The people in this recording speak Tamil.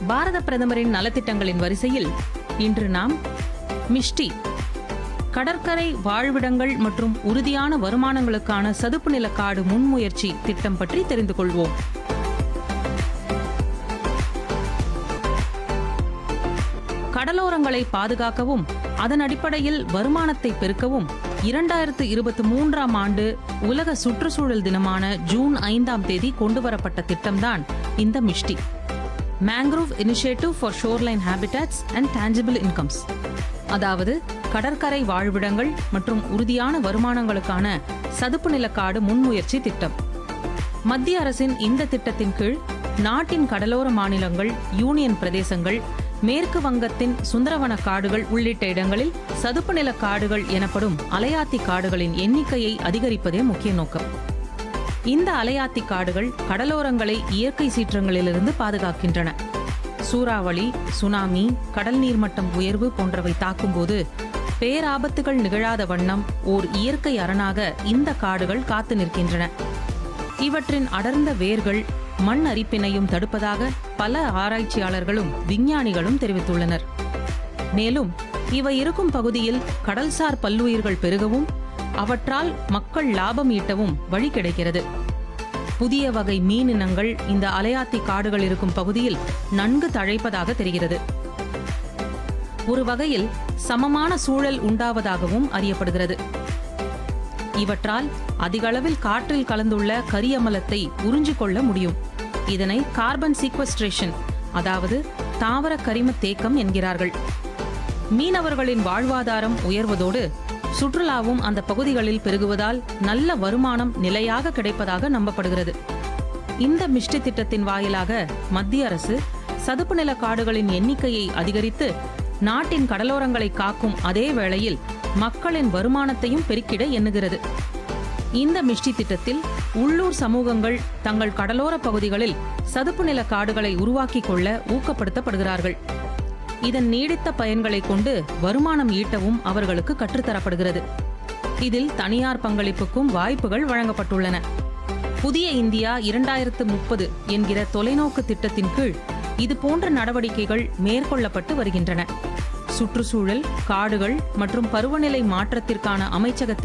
பாரத பிரதமரின் நலத்திட்டங்களின் வரிசையில் இன்று நாம் மிஷ்டி கடற்கரை வாழ்விடங்கள் மற்றும் உறுதியான வருமானங்களுக்கான சதுப்பு நில காடு முன்முயற்சி திட்டம் பற்றி தெரிந்து கொள்வோம் கடலோரங்களை பாதுகாக்கவும் அதன் அடிப்படையில் வருமானத்தை பெருக்கவும் இரண்டாயிரத்து இருபத்தி மூன்றாம் ஆண்டு உலக சுற்றுச்சூழல் தினமான ஜூன் ஐந்தாம் தேதி கொண்டுவரப்பட்ட திட்டம்தான் இந்த MISHTI mangrove initiative for shoreline habitats and tangible incomes அதாவது கடற்கரை வாழ்விடங்கள் மற்றும் உறுதியான வருமானங்களுக்கான சதுப்பு நிலக்காடு முன்முயற்சி திட்டம் மத்திய அரசின் இந்த திட்டத்தின் கீழ் நாட்டின் கடலோர மாநிலங்கள் யூனியன் பிரதேசங்கள் மேற்கு வங்கத்தின் சுந்தரவன காடுகள் உள்ளிட்ட இடங்களில் சதுப்பு நில காடுகள் எனப்படும் அலையாத்தி காடுகளின் எண்ணிக்கையை அதிகரிப்பதே முக்கிய நோக்கம் இந்த அலையாத்தி காடுகள் கடலோரங்களை இயற்கை சீற்றங்களிலிருந்து பாதுகாக்கின்றன சூறாவளி சுனாமி கடல் நீர்மட்டம் உயர்வு போன்றவை தாக்கும்போது பேராபத்துகள் நிகழாத வண்ணம் ஓர் இயற்கை அரணாக இந்த காடுகள் காத்து நிற்கின்றன இவற்றின் அடர்ந்த வேர்கள் மண் அரிப்பினையும் தடுப்பதாக பல ஆராய்ச்சியாளர்களும் விஞ்ஞானிகளும் தெரிவித்துள்ளனர் மேலும் இவை இருக்கும் பகுதியில் கடல்சார் பல்லுயிர்கள் பெருகவும் அவற்றால் மக்கள் லாபம் ஈட்டவும் வழி கிடைக்கிறது புதிய வகை மீனினங்கள் இந்த அலையாத்தி காடுகள் இருக்கும் பகுதியில் நன்கு தழைப்பதாக தெரிகிறது ஒரு வகையில் சமமான சூழல் உண்டாவதாகவும் அறியப்படுகிறது இவற்றால் அதிகளவில் காற்றில் கலந்துள்ள கரியமலத்தை உறிஞ்சிக் கொள்ள முடியும் இதனை கார்பன் சீக்வஸ்ட்ரேஷன் அதாவது தாவர கரிம தேக்கம் என்கிறார்கள் மீனவர்களின் வாழ்வாதாரம் உயர்வதோடு சுற்றுலாவும் அந்த பகுதிகளில் பெருகுவதால் நல்ல வருமானம் நிலையாக கிடைப்பதாக நம்பப்படுகிறது இந்த மிஷ்டி திட்டத்தின் வாயிலாக மத்திய அரசு சதுப்பு நில காடுகளின் எண்ணிக்கையை அதிகரித்து நாட்டின் கடலோரங்களை காக்கும் அதே வேளையில் மக்களின் வருமானத்தையும் பெருக்கிட எண்ணுகிறது இந்த மிஷ்டி திட்டத்தில் உள்ளூர் சமூகங்கள் தங்கள் கடலோர பகுதிகளில் சதுப்பு நில காடுகளை உருவாக்கிக் கொள்ள ஊக்கப்படுத்தப்படுகிறார்கள் இதன் நீடித்த பயன்களை கொண்டு வருமானம் ஈட்டவும் அவர்களுக்கு கற்றுத்தரப்படுகிறது இதில் தனியார் பங்களிப்புக்கும் வாய்ப்புகள் வழங்கப்பட்டுள்ளன புதிய இந்தியா இரண்டாயிரத்து முப்பது என்கிற தொலைநோக்கு திட்டத்தின் கீழ் இது போன்ற நடவடிக்கைகள் மேற்கொள்ளப்பட்டு வருகின்றன சுற்றுச்சூழல் காடுகள் மற்றும் பருவநிலை மாற்றத்திற்கான அமைச்சகத்தின்